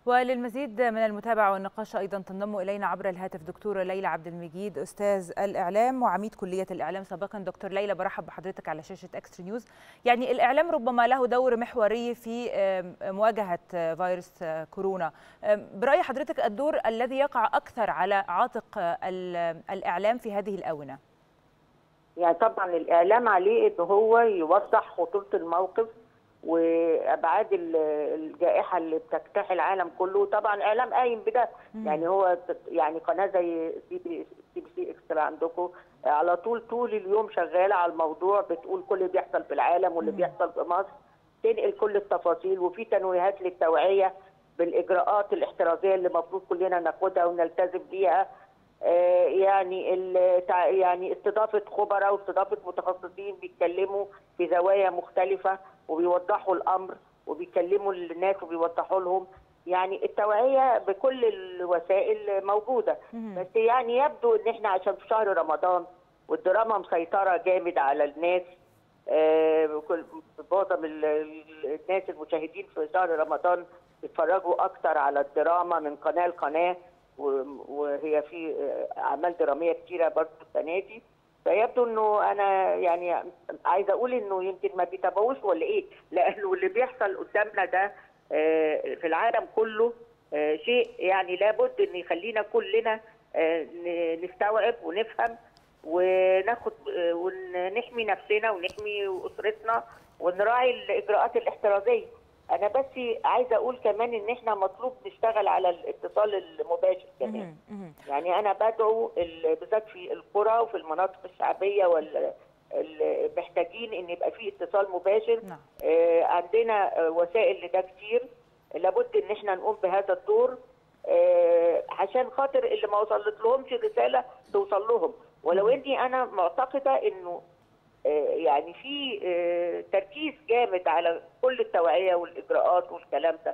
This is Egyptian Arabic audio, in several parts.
وللمزيد من المتابعة والنقاش أيضا تنضم إلينا عبر الهاتف دكتورة ليلى عبد المجيد أستاذ الإعلام وعميد كلية الإعلام سابقا دكتور ليلى برحب بحضرتك على شاشة أكسترا نيوز يعني الإعلام ربما له دور محوري في مواجهة فيروس كورونا برأي حضرتك الدور الذي يقع أكثر على عاتق الإعلام في هذه الآونة يعني طبعا الإعلام عليه أنه هو يوضح خطورة الموقف وابعاد الجائحه اللي بتجتاح العالم كله طبعا اعلام قايم بده يعني هو يعني قناه زي سي بي سي, بي سي اكسترا عندكم على طول طول اليوم شغاله على الموضوع بتقول كل اللي بيحصل في العالم واللي بيحصل في مصر تنقل كل التفاصيل وفي تنويهات للتوعيه بالاجراءات الاحترازيه اللي المفروض كلنا ناخدها ونلتزم بيها يعني يعني استضافه خبراء واستضافه متخصصين بيتكلموا في زوايا مختلفه وبيوضحوا الامر وبيكلموا الناس وبيوضحوا لهم يعني التوعيه بكل الوسائل موجوده بس يعني يبدو ان احنا عشان في شهر رمضان والدراما مسيطره جامد على الناس معظم الناس المشاهدين في شهر رمضان بيتفرجوا اكتر على الدراما من قناه لقناه وهي في اعمال دراميه كتيره برضه السنه دي فيبدو انه انا يعني عايزه اقول انه يمكن ما بيتابعوش ولا ايه لانه اللي بيحصل قدامنا ده في العالم كله شيء يعني لابد ان يخلينا كلنا نستوعب ونفهم وناخد ونحمي نفسنا ونحمي اسرتنا ونراعي الاجراءات الاحترازيه انا بس عايزه اقول كمان ان احنا مطلوب نشتغل على الاتصال المباشر كمان يعني انا بدعو بالذات في القرى وفي المناطق الشعبيه وال محتاجين ان يبقى في اتصال مباشر نعم. آه عندنا وسائل لده كتير لابد ان احنا نقوم بهذا الدور آه عشان خاطر اللي ما وصلت لهمش رساله توصل لهم ولو اني انا معتقده انه يعني في تركيز جامد على كل التوعيه والاجراءات والكلام ده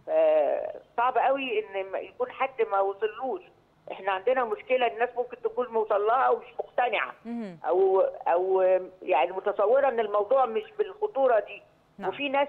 صعب قوي ان يكون حد ما وصلوش احنا عندنا مشكله الناس ممكن تكون موصل لها ومش مقتنعه او او يعني متصوره ان الموضوع مش بالخطوره دي نعم. وفي ناس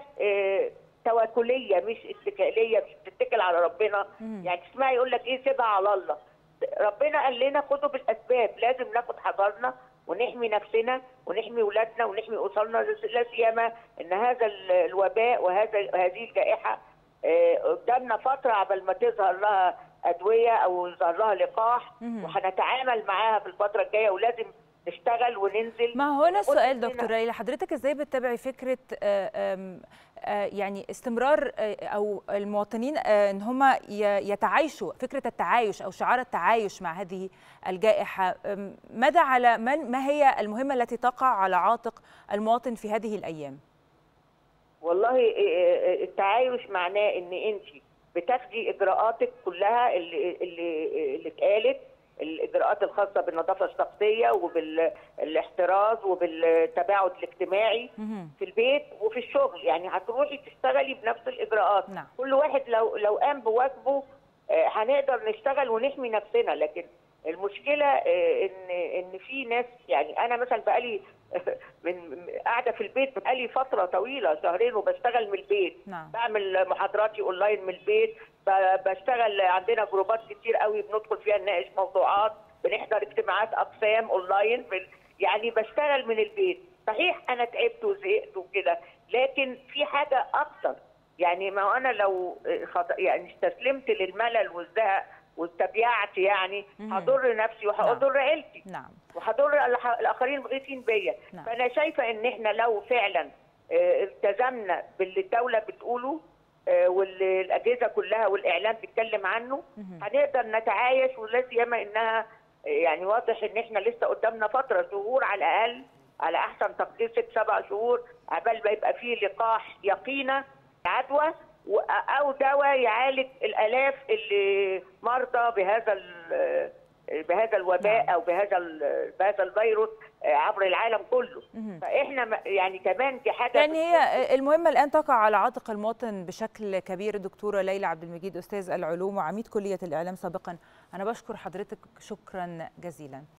توكليه مش اتكاليه مش بتتكل على ربنا يعني تسمعي يقول لك ايه سيبها على الله ربنا قال لنا خدوا بالاسباب لازم ناخد حذرنا ونحمي نفسنا ونحمي ولادنا ونحمي اسرنا لا سيما ان هذا الوباء وهذا هذه الجائحه قدامنا فتره قبل ما تظهر لها ادويه او يظهر لها لقاح وهنتعامل معاها في الفتره الجايه ولازم نشتغل وننزل ما هو هنا السؤال دكتور ليلى حضرتك ازاي بتتابعي فكره آم آم يعني استمرار او المواطنين ان هم يتعايشوا فكره التعايش او شعار التعايش مع هذه الجائحه ماذا على من ما هي المهمه التي تقع على عاتق المواطن في هذه الايام والله التعايش معناه ان انت بتاخدي اجراءاتك كلها اللي اللي اللي اتقالت الاجراءات الخاصه بالنظافه الشخصيه وبالاحتراز وبالتباعد الاجتماعي في البيت وفي الشغل يعني هتروحي تشتغلي بنفس الاجراءات نعم. كل واحد لو لو قام بواجبه هنقدر نشتغل ونحمي نفسنا لكن المشكله ان ان في ناس يعني انا مثلا بقالي من قاعده في البيت بقالي فتره طويله شهرين وبشتغل من البيت نعم. بعمل محاضراتي اونلاين من البيت بشتغل عندنا جروبات كتير قوي بندخل فيها نناقش موضوعات بنحضر اجتماعات اقسام اونلاين يعني بشتغل من البيت صحيح انا تعبت وزهقت وكده لكن في حاجه اكتر يعني ما انا لو يعني استسلمت للملل والزهق واستبيعت يعني هضر نفسي وهضر نعم. عيلتي نعم وهضر الاخرين المحيطين بيا نعم. فانا شايفه ان احنا لو فعلا التزمنا باللي الدوله بتقوله واللي الاجهزه كلها والاعلام بيتكلم عنه هنقدر نتعايش ولا سيما انها يعني واضح ان احنا لسه قدامنا فتره شهور على الاقل على احسن تقدير ست سبع شهور عبال ما يبقى فيه لقاح يقينا عدوى او دواء يعالج الالاف اللي مرضى بهذا بهذا الوباء نعم. او بهذا بهذا الفيروس عبر العالم كله مهم. فاحنا يعني كمان دي حاجه يعني هي المهمه الان تقع على عاتق المواطن بشكل كبير دكتوره ليلى عبد المجيد استاذ العلوم وعميد كليه الاعلام سابقا انا بشكر حضرتك شكرا جزيلا